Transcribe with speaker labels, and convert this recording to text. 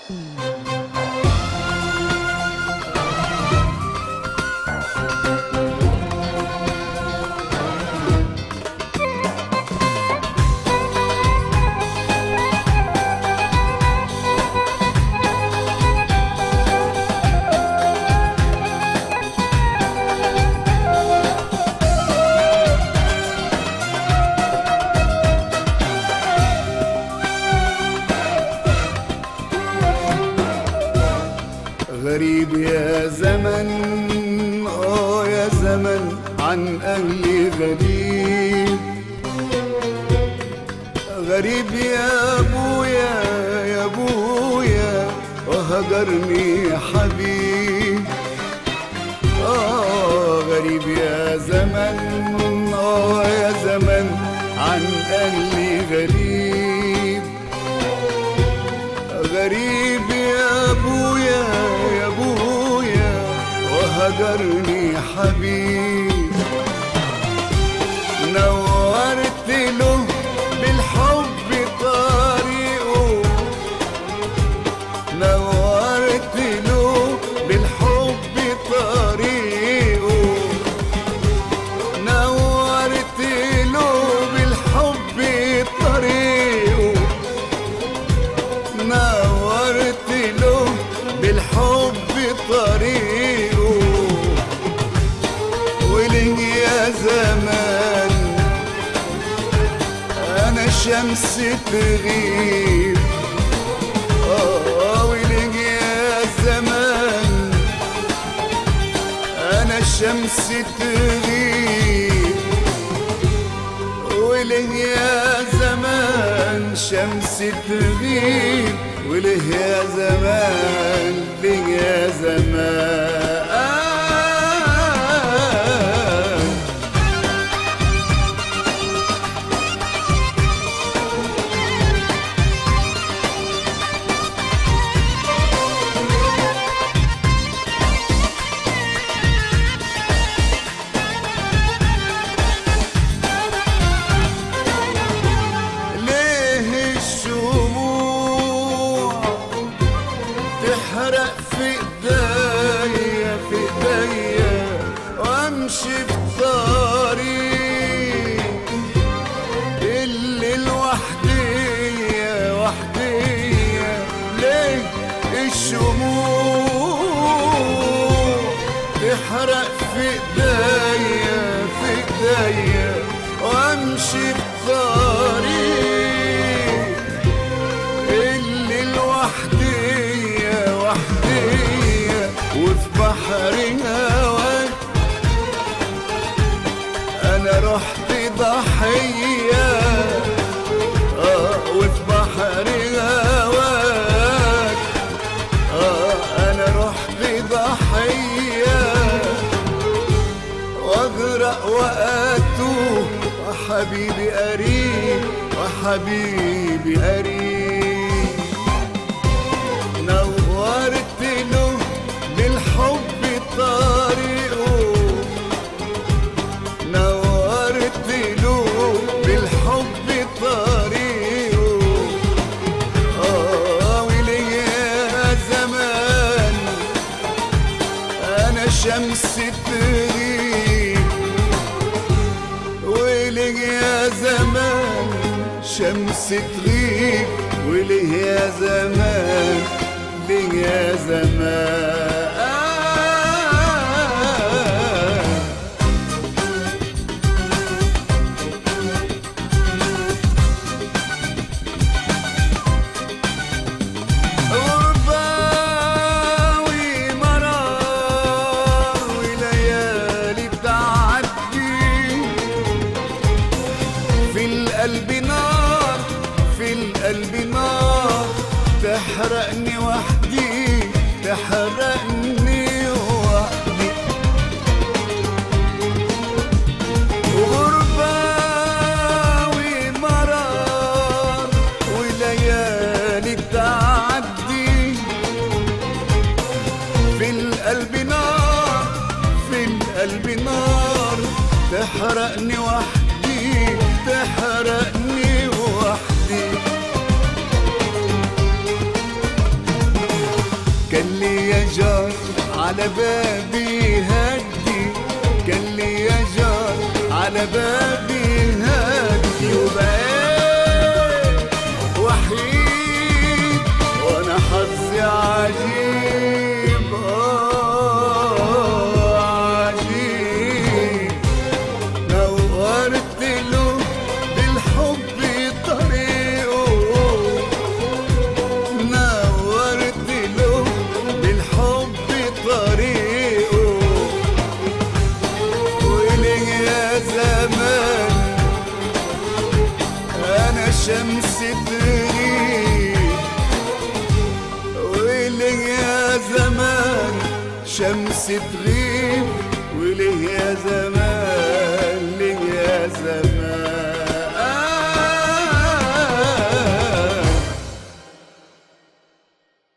Speaker 1: غريب يا زمن اه يا زمن عن اهلي غريب غريب يا ابويا يا ابويا وهجرني حبيب اه غريب يا زمن اه يا زمن عن اهلي غريب غريب يا ابويا يا ابويا وهجرني حبيب نورت له بالحب طريقه نورت له بالحب طريقه نورت له بالحب طريقه نورت له بالحب طريقه وليه يا زمان انا شمس تغيب اه وليه يا زمان انا شمس تغيب وليه يا زمان شمس تغيب وليه يا زمان ليه يا زمان ليه الشموع تحرق في ايديا في ايديا وامشي في طريق اللي لوحديا وحديا ليه الشموع تحرق في ايديا في ايديا وامشي في طريق اللي لوحديا وحديا وفي بحر هواك انا رحت ضحيه اه وفي بحر هواك اه انا رحت ضحيه واغرق واتوه وحبيبي قريب وحبيبي قريب نورت له بالحب طريقه نورت له بالحب طريقه اه وليه يا زمان انا شمس تغيب وليه يا زمان شمس تغيب وليه يا زمان ليه يا زمان غرباوي مرار وليالي بتعدي في القلب نار في القلب نار تحرقني وحدي تحرقني وحدي غرباوي مرار وليالي تعدي في القلب نار في القلب نار تحرقني وحدي تحرقني وحدي كان لي يا جار على بابي هدي كان لي يا جار على بابي هدي وبقيت وحيد وانا حظي عجيب آه عجيب نورت له بالحب طريقه نورت له بالحب طريقه ولي يا زمان انا شمس تغيب ولي يا زمان شمس تغيب وليه يا زمان